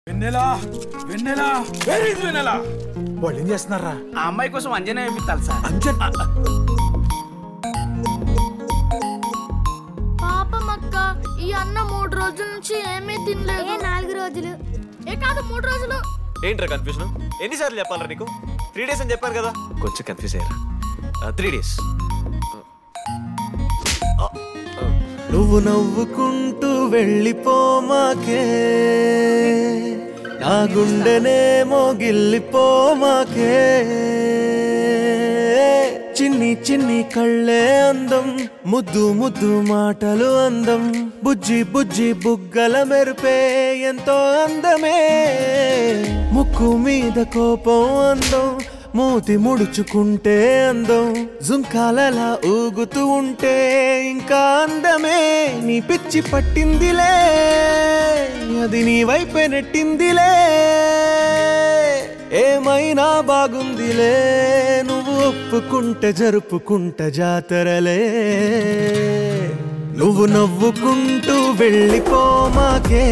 వెన్నెలా వెన్నెలా very వెన్నెలా వాళ్ళు ఏం చేస్తున్నారా ఆ అమ్మాయి కోసం అంజనే వేపిస్తాను సార్ అంజన్ పాపం అక్క ఈ అన్న మూడు రోజుల నుంచి ఏమీ తినలేదు నాలుగు రోజులు ఏ కాదు మూడు రోజులు ఏంట్రా కన్ఫ్యూజన్ ఎన్నిసార్లు చెప్పాలరా నీకు త్రీ డేస్ అని చెప్పాను కదా కొంచెం కన్ఫ్యూజ్ అయ్యారా త్రీ డేస్ నువ్వు నవ్వుకుంటూ వెళ్ళిపోమాకే నా గుండెనేమో గిల్లిపోమాకే చిన్ని చిన్ని కళ్ళే అందం ముద్దు ముద్దు మాటలు అందం బుజ్జి బుజ్జి బుగ్గల మెరుపే ఎంతో అందమే ముక్కు మీద కోపం అందం మూతి ముడుచుకుంటే అందం జుంకాలలా ఊగుతూ ఉంటే ఇంకా అందమే నీ పిచ్చి పట్టిందిలే అది నీ వైపే నెట్టిందిలే ఏమైనా బాగుందిలే నువ్వు ఒప్పుకుంటే జరుపుకుంట జాతరలే నువ్వు నవ్వుకుంటూ వెళ్ళిపోమాకే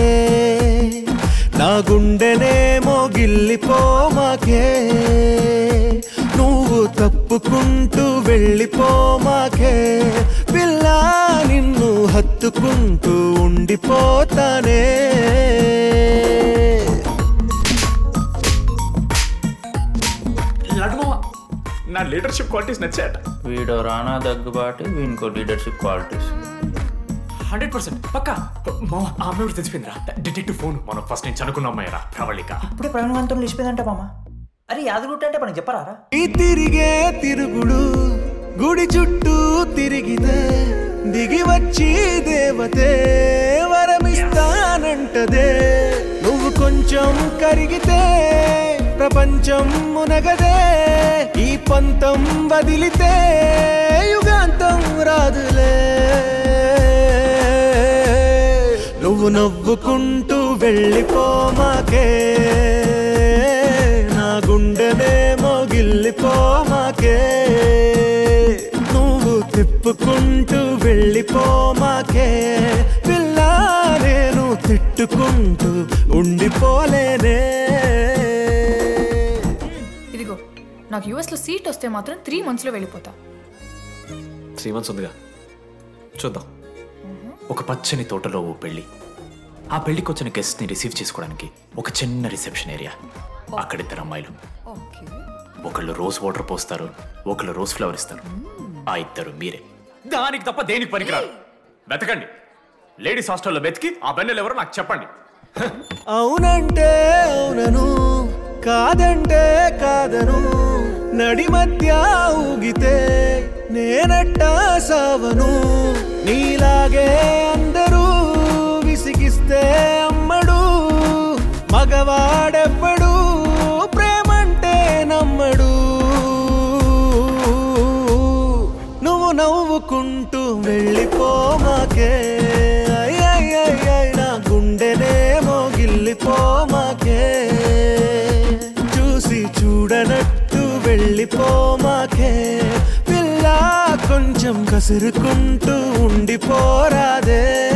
నా గుండెనేమో గిల్లిపోమాకే నువ్వు తప్పుకుంటూ వెళ్ళిపోమాకే పిల్ల నిన్ను హత్తుకుంటూ ఉండిపోతానే లడ్మా నా లీడర్షిప్ క్వాలిటీస్ నచ్చాయట వీడో రానా దగ్గుబాటి వీనికో లీడర్షిప్ క్వాలిటీస్ హండ్రెడ్ పర్సెంట్ పక్క మా ఆ అమ్మాయి తెచ్చిపోయిందిరా డిటెక్టివ్ ఫోన్ మనం ఫస్ట్ నుంచి అనుకున్న అమ్మాయిరా ప్రవళిక ఇప్పుడే ప్రవీణవంతం లేచిపోయిందంట మామ అరే యాదగుట్ట అంటే మనకి చెప్పరారా ఈ తిరిగే తిరుగుడు గుడి చుట్టూ తిరిగితే దిగి వచ్చి దేవతే వరమిస్తానంటదే నువ్వు కొంచెం కరిగితే ప్రపంచం మునగదే ఈ పంతం వదిలితే యుగాంతం రాదులే నువ్వు నవ్వుకుంటూ వెళ్ళిపోమాకే నా గుండెనేమో గిల్లిపోమాకే నువ్వు తిప్పుకుంటూ వెళ్ళిపోమాకే పిల్ల నేను తిట్టుకుంటూ ఉండిపోలేనే ఇదిగో నాకు యుఎస్ లో సీట్ వస్తే మాత్రం త్రీ మంత్స్ లో వెళ్ళిపోతా త్రీ మంత్స్ ఉందిగా చూద్దాం ఒక పచ్చని తోటలో ఓ పెళ్లి ఆ పెళ్లికి వచ్చిన గెస్ట్ ని రిసీవ్ చేసుకోవడానికి ఒక చిన్న రిసెప్షన్ ఏరియా అక్కడిద్దరు అమ్మాయిలు ఒకళ్ళు రోజ్ వాటర్ పోస్తారు ఒకళ్ళు రోజ్ ఫ్లవర్ ఇస్తారు ఆ ఇద్దరు మీరే దానికి తప్ప దేనికి పనికిరారు వెతకండి లేడీస్ హాస్టల్లో వెతికి ఆ బెన్నెలు ఎవరో నాకు చెప్పండి అవునంటే అవునను కాదంటే కాదను నడి మధ్య ఊగితే నేనట్టా సావను నీలాగే అందరూ విసిగిస్తే అమ్మడు మగవాడెవ్వడు ప్రేమంటే నమ్మడు నువ్వు నవ్వుకుంటూ వెళ్ళిపోమాకే ఐ, ఐ, ఐ, ఐ, నా గుండెనేమో గిల్లిపోమాకే చూసి చూడనట్టు వెళ్ళిపోమాకే పిల్ల కొంచెం కసురుకుంటూ ఉండిపోరాదే